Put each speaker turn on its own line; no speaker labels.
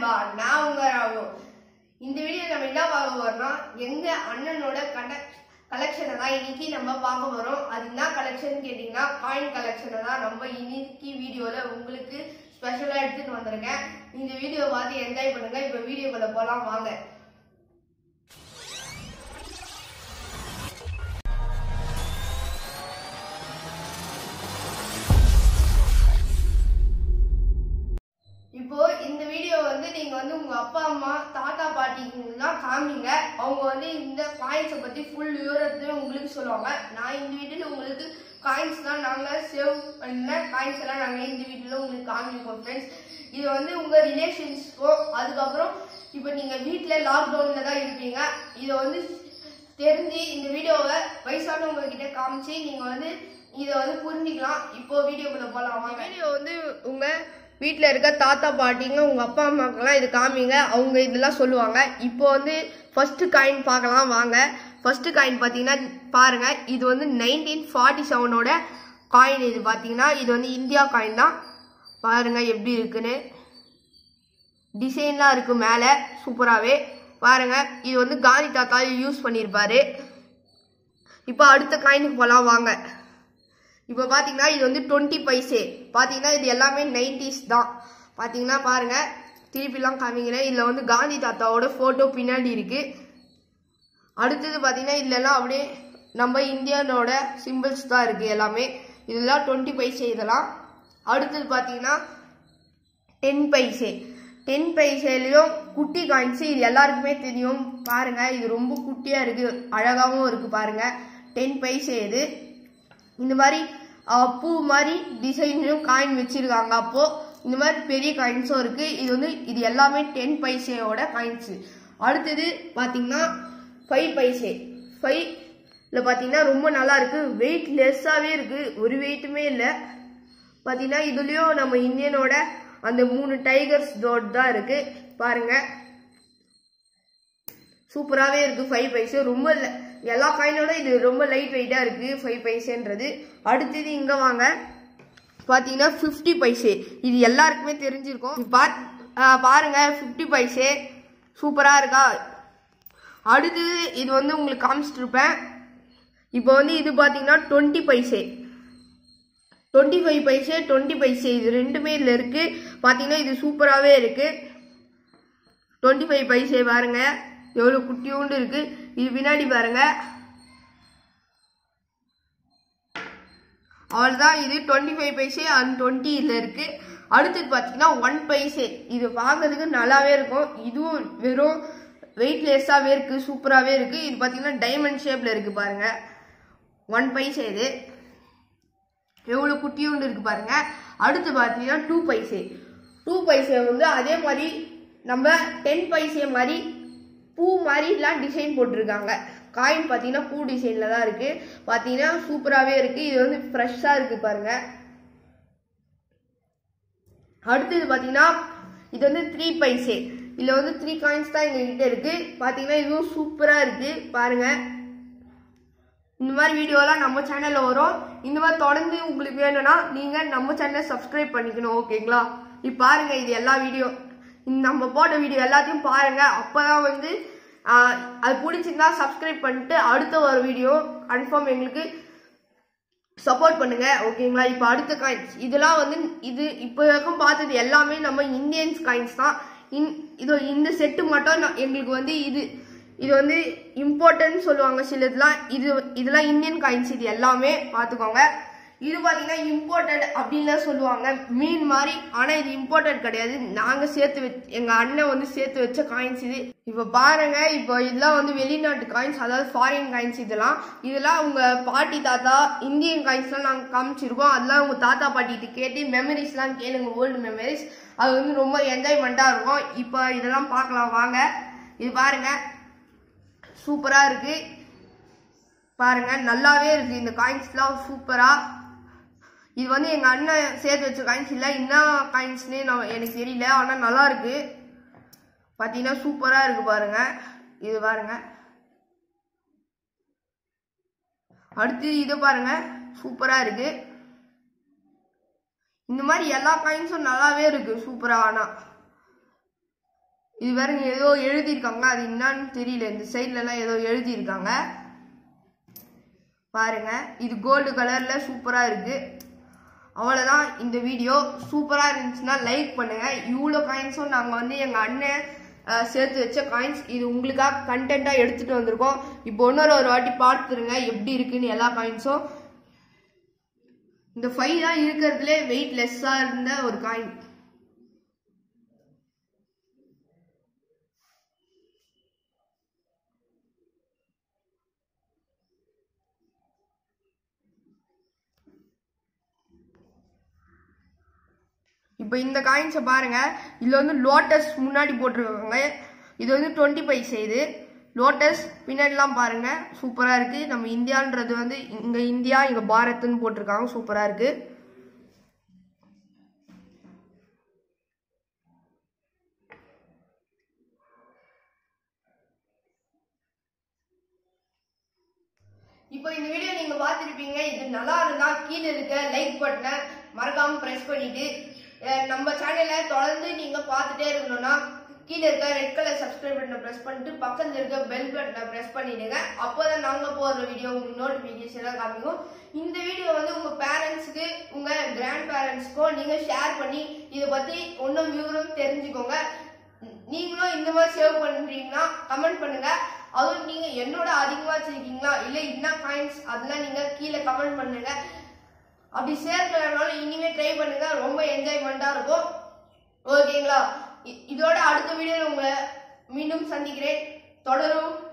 நண்பா நான் உங்க ராகு இந்த வீடியோ நம்ம என்ன பார்க்க போறோம்னா எங்க அண்ணனோட கட கலெக்ஷனை தான் இன்னைக்கு நம்ம பார்க்க போறோம் அது என்ன கலெக்ஷன் கேட்டிங்கன்னா காயின் கலெக்ஷனை தான் நம்ம இன்னைக்கு வீடியோல உங்களுக்கு ஸ்பெஷலா எடுத்துட்டு வந்திருக்கேன் இந்த வீடியோ பார்த்து என்ஜாய் பண்ணுங்க இப்போ வீடியோக்குள்ள போலாம் வாங்க இப்போ இந்த வீடியோ வந்து நீங்க வந்து உங்க அப்பா அம்மா தாத்தா பாட்டிக்குலாம் காமிங்க அவங்க வந்து இந்த காயின்ஸை பத்தி ஃபுல் விவரத்தையும் உங்களுக்கு சொல்லுவாங்க நான் இந்த வீடியோல உங்களுக்கு காயின்ஸ் தான் நாங்க சேவ் பண்ண காயின்ஸ் எல்லாம் நாங்க இந்த வீடியோல உங்களுக்கு காமிப்போம் ஃப்ரெண்ட்ஸ் இது வந்து உங்க ரிலேஷன்ஸ்க்கோ அதுக்கப்புறம் இப்போ நீங்க வீட்ல லாக்டவுன்ல தான் இருப்பீங்க இதை வந்து தெரிஞ்சு இந்த வீடியோவை வயசானவங்க கிட்ட காமிச்சு நீங்க வந்து இதை வந்து புரிஞ்சுக்கலாம் இப்போ வீடியோக்குள்ள போலாம் வாங்க வீடியோ வந்து உங்க வீட்டில் இருக்க தாத்தா பாட்டிங்க உங்க அப்பா அம்மாக்கெல்லாம் இது காமிங்க அவங்க இதெல்லாம் சொல்லுவாங்க இப்போ வந்து ஃபர்ஸ்ட் காயின் பார்க்கலாம் வாங்க ஃபர்ஸ்ட் காயின் பார்த்தீங்கன்னா பாருங்க இது வந்து நைன்டீன் ஃபார்ட்டி செவனோட காயின் இது பார்த்தீங்கன்னா இது வந்து இந்தியா காயின் தான் பாருங்க எப்படி இருக்குன்னு டிசைன்லாம் இருக்கு மேலே சூப்பராகவே பாருங்க இது வந்து காந்தி தாத்தா யூஸ் பண்ணியிருப்பாரு இப்போ அடுத்த காயினுக்கு போகலாம் வாங்க இப்போ பார்த்தீங்கன்னா இது வந்து டுவெண்ட்டி பைசே பார்த்தீங்கன்னா இது எல்லாமே நைன்டிஸ் தான் பார்த்தீங்கன்னா பாருங்க திருப்பிலாம் காமிக்கிறேன் இதில் வந்து காந்தி தாத்தாவோட ஃபோட்டோ பின்னாடி இருக்கு அடுத்தது பார்த்தீங்கன்னா இதுலலாம் அப்படியே நம்ம இந்தியனோட சிம்பிள்ஸ் தான் இருக்கு எல்லாமே இதெல்லாம் டுவெண்ட்டி பைசே இதெல்லாம் அடுத்தது பார்த்தீங்கன்னா டென் பைசே டென் பைசேலையும் குட்டி காயின்ஸ் இது எல்லாருக்குமே தெரியும் பாருங்க இது ரொம்ப குட்டியா இருக்கு அழகாவும் இருக்கு பாருங்க டென் பைசே இது இந்த மாதிரி அஹ், பூ மாதிரி டிசைன்லையும் காயின் வச்சிருக்காங்க அப்போ இந்த மாதிரி பெரிய காயின்ஸும் இருக்கு இது வந்து இது எல்லாமே டென் பைசேயோட காயின்ஸ் அடுத்தது பார்த்தீங்கன்னா ஃபைவ் பைசே ஃபைவ்ல பார்த்தீங்கன்னா ரொம்ப நல்லா இருக்கு வெயிட் லெஸ்ஸாகவே இருக்கு ஒரு வெயிட்டுமே இல்லை பார்த்தீங்கன்னா இதுலயும் நம்ம இந்தியனோட அந்த மூணு டைகர்ஸ் டோட் தான் இருக்கு பாருங்க சூப்பராகவே இருக்கு ஃபைவ் பைசே ரொம்ப ல- எல்லா காயினோட இது ரொம்ப லைட் வெயிட்டாக இருக்கு ஃபைவ் பைசேன்றது அடுத்தது இங்கே வாங்க பார்த்தீங்கன்னா ஃபிஃப்டி பைசே இது எல்லாருக்குமே தெரிஞ்சிருக்கும் இது பாத் ஆ, பாருங்க ஃபிஃப்டி பைசே சூப்பராக இருக்கா அடுத்தது இது வந்து உங்களுக்கு காமிச்சிட்டு இருப்பேன் இப்போ வந்து இது பார்த்தீங்கன்னா twenty paise twenty five paise twenty paise இது ரெண்டுமே இதில் இருக்கு பார்த்தீங்கன்னா இது சூப்பராகவே இருக்கு டுவெண்ட்டி ஃபைவ் பைசே பாருங்க எவ்வளோ குட்டியோண்டு இருக்கு இது பின்னாடி பாருங்க அவ்வளோதான் இது twenty five paise and twenty இதில் இருக்கு அடுத்தது பார்த்தீங்கன்னா ஒன் பைசே இது பார்க்கறதுக்கு நல்லாவே இருக்கும் இதுவும் வெறும் வெயிட்லெஸ்ஸாகவே இருக்கு சூப்பராகவே இருக்கு இது பார்த்தீங்கன்னா டைமண்ட் ஷேப்பில் இருக்கு பாருங்க ஒன் பைசே இது எவ்வளோ குட்டியோண்டு இருக்கு பாருங்க அடுத்து பார்த்தீங்கன்னா டூ பைசே டூ பைசே வந்து அதே மாதிரி நம்ம டென் பைசே மாதிரி பூ மாதிரிலாம் டிசைன் போட்டிருக்காங்க காயின் பார்த்தீங்கன்னா பூ டிசைனில் தான் இருக்கு பார்த்தீங்கன்னா சூப்பராகவே இருக்கு இது வந்து ஃப்ரெஷ்ஷாக இருக்கு பாருங்க அடுத்தது பார்த்தீங்கன்னா இது வந்து த்ரீ பைசே இதில் வந்து த்ரீ காயின்ஸ் தான் எங்ககிட்ட இருக்கு பார்த்தீங்கன்னா இதுவும் சூப்பராக இருக்கு பாருங்க இந்த மாதிரி வீடியோலாம் நம்ம சேனல்ல வரும் இந்த மாதிரி தொடர்ந்து உங்களுக்கு வேணும்னா நீங்க நம்ம சேனலை சப்ஸ்கிரைப் பண்ணிக்கணும் ஓகேங்களா இப்போ பாருங்க இது எல்லா வீடியோ நம்ம போட்ட வீடியோ எல்லாத்தையும் பாருங்க அப்பதான் வந்து ஆஹ், அது பிடிச்சிருந்தா சப்ஸ்கிரைப் பண்ணிட்டு அடுத்த ஒரு வீடியோ கன்ஃபார்ம் எங்களுக்கு சப்போர்ட் பண்ணுங்க ஓகேங்களா இப்போ அடுத்த காயின்ஸ் இதெல்லாம் வந்து இது இப்போ வரைக்கும் பார்த்தது எல்லாமே நம்ம இந்தியன்ஸ் காயின்ஸ் தான் இன் இது இந்த செட்டு மட்டும் நான் எங்களுக்கு வந்து இது இது வந்து இம்பார்ட்டன்ட் சொல்லுவாங்க சிலதுலாம் இது இதெல்லாம் இந்தியன் காயின்ஸ் இது எல்லாமே பார்த்துக்கோங்க இது பார்த்தீங்கன்னா இம்போர்ட்டட் அப்படின்லாம் சொல்லுவாங்க மீன் மாதிரி ஆனால் இது இம்போர்ட்டட் கிடையாது நாங்கள் சேர்த்து வச் எங்கள் அண்ணன் வந்து சேர்த்து வச்ச காயின்ஸ் இது இப்போ பாருங்க இப்போ இதெல்லாம் வந்து வெளிநாட்டு காயின்ஸ் அதாவது ஃபாரின் காயின்ஸ் இதெல்லாம் இதெல்லாம் உங்க பாட்டி தாத்தா இந்தியன் காயின்ஸ்லாம் நாங்கள் காமிச்சிருக்கோம் அதெல்லாம் உங்க தாத்தா பாட்டிகிட்ட கேட்டு மெமரிஸ்லாம் கேளுங்க ஓல்டு மெமரிஸ் அது வந்து ரொம்ப என்ஜாய்மெண்ட்டாக இருக்கும் இப்போ இதெல்லாம் பார்க்கலாம் வாங்க இது பாருங்க சூப்பராக இருக்கு பாருங்க நல்லாவே இருக்கு இந்த காயின்ஸ்லாம் சூப்பரா இது வந்து எங்க அண்ணன் சேர்த்து வச்ச காயின்ஸ் இல்ல என்ன காயின்ஸ்னு நான் எனக்கு தெரியல ஆனா நல்லா இருக்கு பாத்தீங்கன்னா சூப்பரா இருக்கு பாருங்க இது பாருங்க அடுத்து இது பாருங்க சூப்பரா இருக்கு இந்த மாதிரி எல்லா காயின்ஸும் நல்லாவே இருக்கு சூப்பரா ஆனா இது வேற ஏதோ எழுதியிருக்காங்க அது என்னன்னு தெரியல இந்த சைட்லலாம் ஏதோ எழுதியிருக்காங்க பாருங்க இது கோல்டு கலர்ல சூப்பரா இருக்கு அவ்வளோதான் இந்த வீடியோ சூப்பராக இருந்துச்சுன்னா லைக் பண்ணுங்க இவ்வளோ காயின்ஸும் நாங்கள் வந்து எங்கள் அண்ணன் அஹ், சேர்த்து வச்ச காயின்ஸ் இது உங்களுக்காக கண்டென்ட்டாக எடுத்துகிட்டு வந்திருக்கோம் இப்போ இன்னொரு ஒரு வாட்டி பார்த்துருங்க எப்படி இருக்குன்னு எல்லா காயின்ஸும் இந்த ஃபைவ் தான் இருக்கிறதுலே வெயிட் லெஸ்ஸாக இருந்த ஒரு காயின் இப்போ இந்த காயின்ஸை பாருங்க இதுல வந்து லோட்டஸ் முன்னாடி போட்டிருக்காங்க இது வந்து டுவெண்ட்டி பைசே இது லோட்டஸ் பின்னாடிலாம் பாருங்க சூப்பரா இருக்கு நம்ம இந்தியான்றது வந்து இங்க இந்தியா இங்க பாரத்னு போட்டிருக்காங்க சூப்பரா இருக்கு இப்போ இந்த வீடியோ நீங்க பார்த்திருப்பீங்க இது நல்லா இருந்தா கீழே இருக்க லைக் பட்டனை மறக்காம பிரஸ் பண்ணிட்டு அஹ் நம்ம சேனலை தொடர்ந்து நீங்க பார்த்துட்டே இருக்கணும்னா கீழே இருக்க ரெட் கலர் சப்ஸ்கிரைப் பட்டனை பிரஸ் பண்ணிட்டு பக்கத்துல இருக்க பெல் பட்டனை பிரஸ் பண்ணிடுங்க அப்போதான் நாங்க போடுற வீடியோ உங்களுக்கு நோட்டிபிகேஷனாக காமிக்கும் இந்த வீடியோ வந்து உங்க பேரண்ட்ஸ்க்கு உங்க கிராண்ட் பேரண்ட்ஸ்க்கும் நீங்க ஷேர் பண்ணி இதை பத்தி ஒன்றும் விவரம் தெரிஞ்சுக்கோங்க நீங்களும் இந்த மாதிரி சேவ் பண்றீங்கன்னா கமெண்ட் பண்ணுங்க அதுவும் நீங்க என்னோட அதிகமா வச்சிருக்கீங்களா இல்ல என்ன காயின்ஸ் அதெல்லாம் நீங்க கீழே கமெண்ட் பண்ணுங்க அப்படி சேர்க்கலனாலும் இனிமே ட்ரை பண்ணுங்க ரொம்ப என்ஜாய்மெண்டா இருக்கும் ஓகேங்களா இ- இதோட அடுத்த வீடியோல உங்களை மீண்டும் சந்திக்கிறேன் தொடரும்